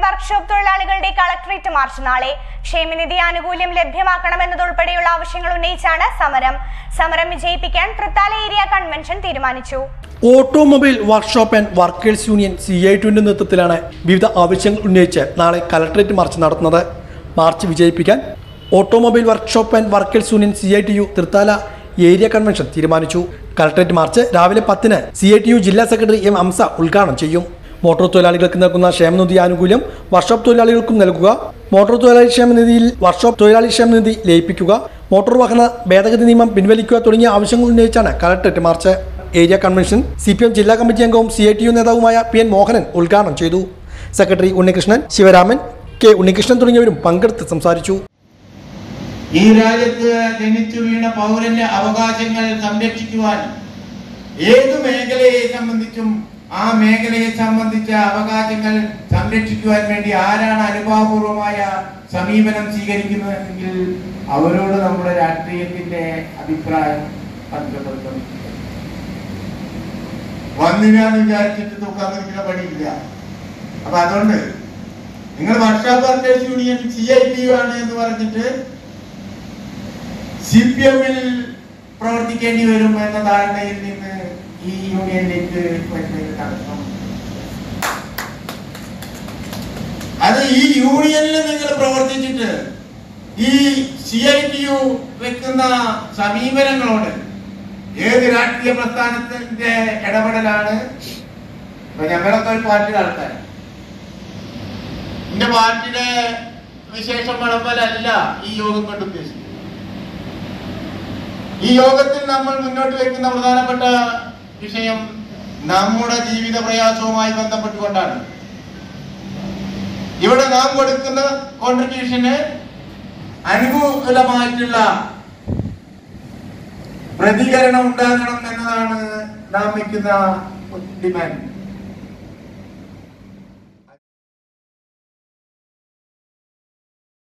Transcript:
workshop തൊഴിലാളികളുടെ collectorate March നാളെ ക്ഷേമനിധി ആനുകൂല്യം ലഭ്യമാക്കണമെന്നതുൾപ്പെടെയുള്ള ആവശ്യങ്ങൾ ഉന്നയിച്ചാണ് സമരം സമരം വിജയിപ്പിക്കാൻ തൃത്താല ഏരിയ കൺവെൻഷൻ തീരുമാനിച്ചു automobile workshop and workers union C I ടുവിന്റെ നേതൃത്വത്തിലാണ് വിവിധ ആവശ്യങ്ങൾ ഉന്നയിച്ച് നാളെ കലക്ടറേറ്റ് മാർച്ച് നടത്തുന്നത് മാർച്ച് വിജയിപ്പിക്കാൻ automobile workshop and workers union C I T U Thrithala area convention തീരുമാനിച്ചു കലക്ടറേറ്റ് മാർച്ച് രാവിലെ പത്തിന് സി ഐ ടി യു ജില്ലാ സെക്രട്ടറി എം അംസ ഉദ്ഘാടനം ചെയ്യും മോട്ടോർ തൊഴിലാളികൾക്ക് നൽകുന്ന ക്ഷേമനിധി ആനുകൂല്യം വർക്ക്ഷോപ്പ് തൊഴിലാളികൾക്കും നൽകുക മോട്ടോർ തൊഴിലാളി ക്ഷേമനിധിയിൽ വർക്ക്ഷോപ്പ് തൊഴിലാളി ക്ഷേമനിധി ലയിപ്പിക്കുക മോട്ടോർ വാഹന ഭേദഗതി നിയമം പിൻവലിക്കുക തുടങ്ങിയ ആവശ്യങ്ങൾ ഉന്നയിച്ചാണ് collectorate march area convention C P M ജില്ലാ കമ്മിറ്റി അംഗവും സി ഐ ടി യു നേതാവുമായ പി എൻ മോഹനൻ ഉദ്ഘാടനം ചെയ്തു സെക്രട്ടറി ഉണ്ണികൃഷ്ണൻ ശിവരാമൻ കെ ഉണ്ണികൃഷ്ണൻ തുടങ്ങിയവരും പങ്കെടുത്ത് സംസാരിച്ചു ഈ രാജ്യത്ത് ജനിച്ചു വീണ പൗരന്റെ അവകാശങ്ങൾ സംരക്ഷിക്കുവാൻ ഏതു മേഖലയെ സംബന്ധിച്ചും ആ മേഖലയെ സംബന്ധിച്ച അവകാശങ്ങൾ സംരക്ഷിക്കുവാൻ വേണ്ടി ആരാണ് അനുഭാവപൂർവമായ സമീപനം സ്വീകരിക്കുന്നതെങ്കിൽ അവരോട് നമ്മുടെ രാഷ്ട്രീയത്തിന്റെ അഭിപ്രായം പങ്കെടുക്കണം വന്നില്ലാന്ന് വിചാരിച്ചിട്ട് തൂക്കാൻ നിൽക്കുന്ന പണിയില്ല അപ്പൊ അതുകൊണ്ട് നിങ്ങൾ workshop workers union C I T U ആണ് എന്ന് പറഞ്ഞിട്ട് സി പി എമ്മിൽ പ്രവർത്തിക്കേണ്ടി വരും എന്ന ധാരണയിൽ നിന്ന് ഈ യൂണിയനിലേക്ക് വരുന്നതിന് തടസ്സം അത് ഈ യൂണിയനിൽ നിങ്ങൾ പ്രവർത്തിച്ചിട്ട് ഈ സി ഐ ടി യു വെക്കുന്ന സമീപനങ്ങളോട് ഏത് രാഷ്ട്രീയ പ്രസ്ഥാനത്തിന്റെ ഇടപെടലാണ് ഇപ്പൊ ഞങ്ങളൊക്കെ ഒരു പാർട്ടിയുടെ ആൾക്കാർ എന്റെ പാർട്ടിയുടെ വിശേഷം വിളമ്പലല്ല ഈ യോഗം കൊണ്ട് ഉദ്ദേശിക്കുന്നത് ഈ യോഗത്തിൽ നമ്മൾ മുന്നോട്ട് വെക്കുന്ന പ്രധാനപ്പെട്ട വിഷയം നമ്മുടെ ജീവിത പ്രയാസവുമായി ബന്ധപ്പെട്ടുകൊണ്ടാണ് ഇവിടെ നാം കൊടുക്കുന്ന കോൺട്രിബ്യൂഷന് അനുകൂലമായിട്ടുള്ള പ്രതികരണം ഉണ്ടാകണം എന്നതാണ് നാം വെക്കുന്ന ഡിമാൻഡ്